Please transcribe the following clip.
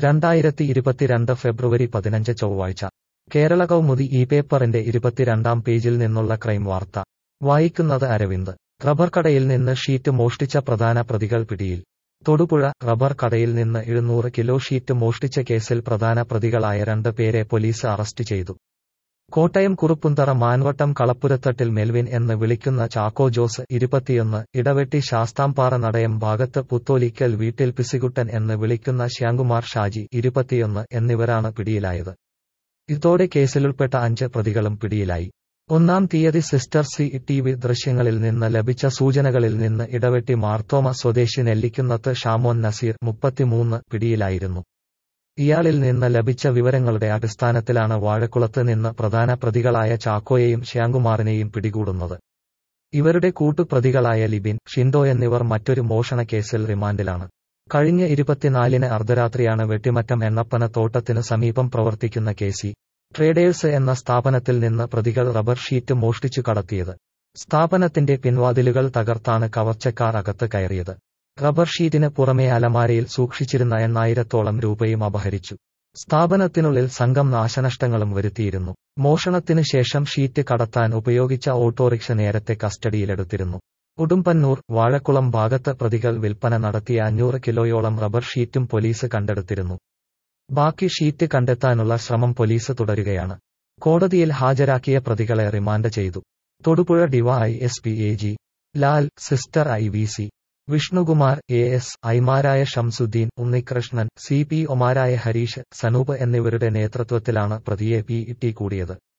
രണ്ടായിരത്തി ഇരുപത്തിരണ്ട് ഫെബ്രുവരി പതിനഞ്ച് ചൊവ്വാഴ്ച കേരള കൗമുദി ഈ പേപ്പറിന്റെ ഇരുപത്തിരണ്ടാം പേജിൽ നിന്നുള്ള ക്രൈം വാർത്ത വായിക്കുന്നത് അരവിന്ദ് റബ്ബർ കടയിൽ നിന്ന് ഷീറ്റ് മോഷ്ടിച്ച പ്രധാന പ്രതികൾ പിടിയിൽ തൊടുപുഴ റബ്ബർ കടയിൽ നിന്ന് എഴുന്നൂറ് കിലോ ഷീറ്റ് മോഷ്ടിച്ച കേസിൽ പ്രധാന പ്രതികളായ രണ്ട് പേരെ പോലീസ് അറസ്റ്റ് ചെയ്തു കോട്ടയം കുറുപ്പുന്തറ മാൻവട്ടം കളപ്പുരത്തട്ടിൽ മെൽവിൻ എന്ന് വിളിക്കുന്ന ചാക്കോ ജോസ് ഇരുപത്തിയൊന്ന് ഇടവെട്ടി ശാസ്താംപാറ നടയം ഭാഗത്ത് പുത്തോലിക്കൽ വീട്ടിൽ പിസികുട്ടൻ എന്ന് വിളിക്കുന്ന ശ്യാംകുമാർ ഷാജി ഇരുപത്തിയൊന്ന് എന്നിവരാണ് പിടിയിലായത് ഇതോടെ കേസിലുൾപ്പെട്ട അഞ്ച് പ്രതികളും പിടിയിലായി ഒന്നാം തീയതി സിസ്റ്റർ സി ടി വി ദൃശ്യങ്ങളിൽ നിന്ന് ലഭിച്ച സൂചനകളിൽ നിന്ന് ഇടവെട്ടി മാർത്തോമ സ്വദേശി നെല്ലിക്കുന്നത്ത് ഷാമോൻ നസീർ മുപ്പത്തിമൂന്ന് പിടിയിലായിരുന്നു ഇയാളിൽ നിന്ന് ലഭിച്ച വിവരങ്ങളുടെ അടിസ്ഥാനത്തിലാണ് വാഴക്കുളത്ത് നിന്ന് പ്രധാന പ്രതികളായ ചാക്കോയെയും ശ്യാംകുമാറിനെയും പിടികൂടുന്നത് ഇവരുടെ കൂട്ടുപ്രതികളായ ലിബിൻ ഷിൻഡോ എന്നിവർ മറ്റൊരു മോഷണ കേസിൽ റിമാൻഡിലാണ് കഴിഞ്ഞ ഇരുപത്തിനാലിന് അർദ്ധരാത്രിയാണ് വെട്ടിമറ്റം എണ്ണപ്പന തോട്ടത്തിന് സമീപം പ്രവർത്തിക്കുന്ന കെ സി ട്രേഡേഴ്സ് എന്ന സ്ഥാപനത്തിൽ നിന്ന് പ്രതികൾ റബ്ബർ ഷീറ്റ് മോഷ്ടിച്ചു കടത്തിയത് സ്ഥാപനത്തിന്റെ പിൻവാതിലുകൾ തകർത്താണ് കവർച്ചക്കാർ അകത്ത് കയറിയത് റബ്ബർ ഷീറ്റിന് പുറമെ അലമാരയിൽ സൂക്ഷിച്ചിരുന്ന എണ്ണായിരത്തോളം രൂപയും അപഹരിച്ചു സ്ഥാപനത്തിനുള്ളിൽ സംഘം നാശനഷ്ടങ്ങളും വരുത്തിയിരുന്നു മോഷണത്തിനു ശേഷം ഷീറ്റ് കടത്താൻ ഉപയോഗിച്ച ഓട്ടോറിക്ഷ നേരത്തെ കസ്റ്റഡിയിലെടുത്തിരുന്നു ഉടുമ്പന്നൂർ വാഴക്കുളം ഭാഗത്ത് പ്രതികൾ വിൽപ്പന നടത്തിയ അഞ്ഞൂറ് കിലോയോളം റബ്ബർ ഷീറ്റും പോലീസ് കണ്ടെടുത്തിരുന്നു ബാക്കി ഷീറ്റ് കണ്ടെത്താനുള്ള ശ്രമം പോലീസ് തുടരുകയാണ് കോടതിയിൽ ഹാജരാക്കിയ പ്രതികളെ റിമാൻഡ് ചെയ്തു Thodupuzha DY S P A G Lal sister I V C Vishnukumar A S ഐമാരായ ഷംസുദ്ദീൻ ഉണ്ണികൃഷ്ണൻ സി പി ഒമാരായ ഹരീഷ് സനൂപ് എന്നിവരുടെ നേതൃത്വത്തിലാണ് പ്രതിയെ പി ടി കൂടിയത്